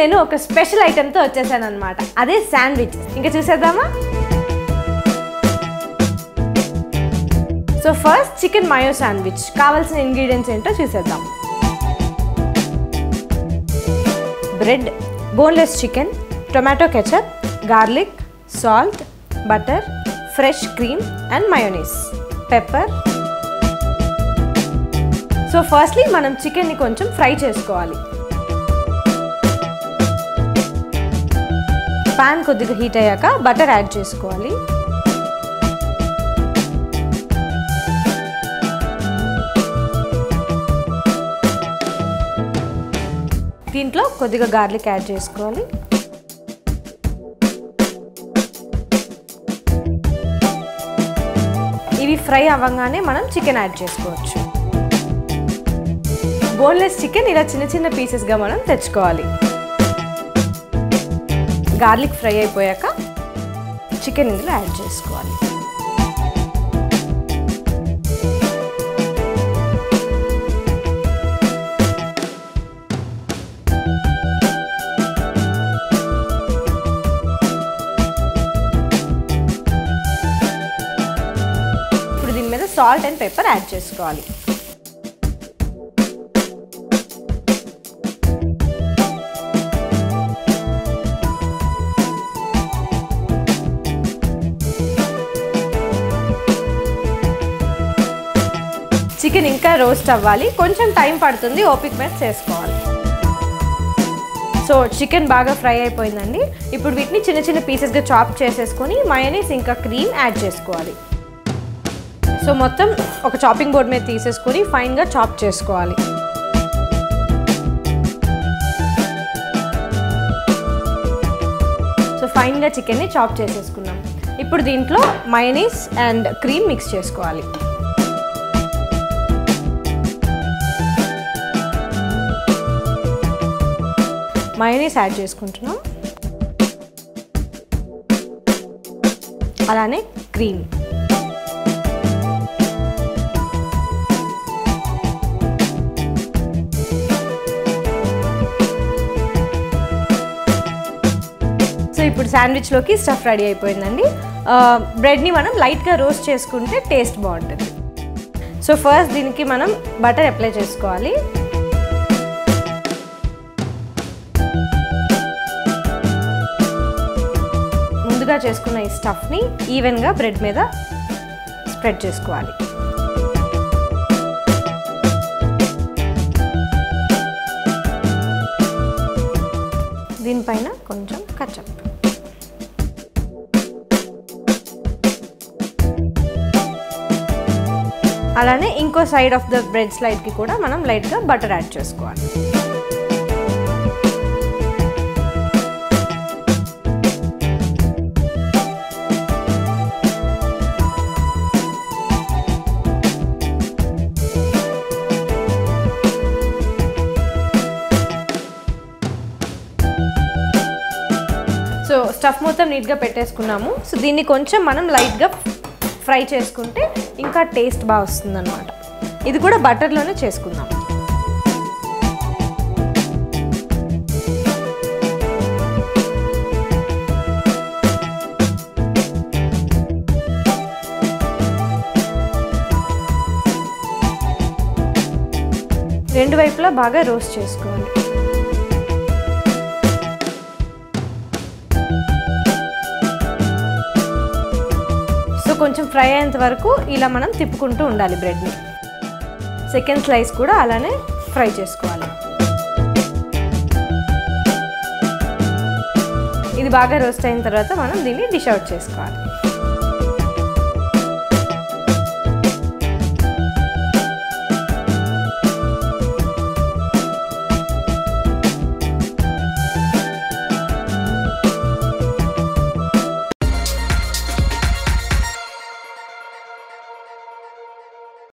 నేను ఒక స్పెషల్ ఐటెంతో వచ్చేసాను అనమాట అదే శాండ్విచ్ ఇంకా చూసేద్దామా so first chicken mayo sandwich కావాల్సిన ఇంగ్రీడియంట్స్ ఏంటో చూసేద్దాం bread boneless chicken tomato ketchup garlic salt butter fresh cream and mayonnaise pepper so firstly మనం చికెన్ని కొంచెం ఫ్రై చేసుకోవాలి పాన్ కొద్దిగా హీట్ అయ్యాక బటర్ యాడ్ చేసుకోవాలి దీంట్లో కొద్దిగా గార్లిక్ యాడ్ చేసుకోవాలి ఇవి ఫ్రై అవ్వగానే మనం చికెన్ యాడ్ చేసుకోవచ్చు బోన్లెస్ చికెన్ ఇలా చిన్న చిన్న పీసెస్గా మనం తెచ్చుకోవాలి గార్లిక్ ఫ్రై అయిపోయాక చికెన్ ఇందులో యాడ్ చేసుకోవాలి ఇప్పుడు దీని మీద సాల్ట్ అండ్ పెప్పర్ యాడ్ చేసుకోవాలి చికెన్ ఇంకా రోస్ట్ అవ్వాలి కొంచెం టైం పడుతుంది ఓపిక మీద చేసుకోవాలి సో చికెన్ బాగా ఫ్రై అయిపోయిందండి ఇప్పుడు వీటిని చిన్న చిన్న పీసెస్గా చాప్ చేసేసుకొని మయోనీస్ ఇంకా క్రీమ్ యాడ్ చేసుకోవాలి సో మొత్తం ఒక చాపింగ్ బోర్డ్ మీద తీసేసుకొని ఫైన్గా చాప్ చేసుకోవాలి సో ఫైన్గా చికెన్ని చాప్ చేసేసుకున్నాం ఇప్పుడు దీంట్లో మయోనీస్ అండ్ క్రీమ్ మిక్స్ చేసుకోవాలి మయోనీస్ యాడ్ చేసుకుంటున్నాం అలానే క్రీమ్ సో ఇప్పుడు శాండ్విచ్లోకి స్టఫ్ రెడీ అయిపోయిందండి ఆ, బ్రెడ్ని మనం లైట్గా రోస్ట్ చేసుకుంటే టేస్ట్ బాగుంటుంది సో ఫస్ట్ దీనికి మనం బటర్ అప్లై చేసుకోవాలి ముందుగా చేసుకున్న ఈ స్టఫ్ని ఈవెన్గా బ్రెడ్ మీద స్ప్రెడ్ చేసుకోవాలి దీనిపైన కొంచెం కచ్చప్ అలానే ఇంకో సైడ్ ఆఫ్ ద బ్రెడ్ స్లైడ్కి కూడా మనం లైట్గా బటర్ యాడ్ చేసుకోవాలి సో స్టఫ్ మొత్తం నీట్గా పెట్టేసుకున్నాము సో దీన్ని కొంచెం మనం లైట్గా ఫ్రై చేసుకుంటే ఇంకా టేస్ట్ బాగా వస్తుంది అనమాట ఇది కూడా బటర్లోనే చేసుకుందాం రెండు వైపులా బాగా రోస్ట్ చేసుకోవాలి సో కొంచెం ఫ్రై అయ్యేంత వరకు ఇలా మనం తిప్పుకుంటూ ఉండాలి బ్రెడ్ని సెకండ్ స్లైస్ కూడా అలానే ఫ్రై చేసుకోవాలి ఇది బాగా రోస్ట్ అయిన తర్వాత మనం దీన్ని డిష్ అవుట్ చేసుకోవాలి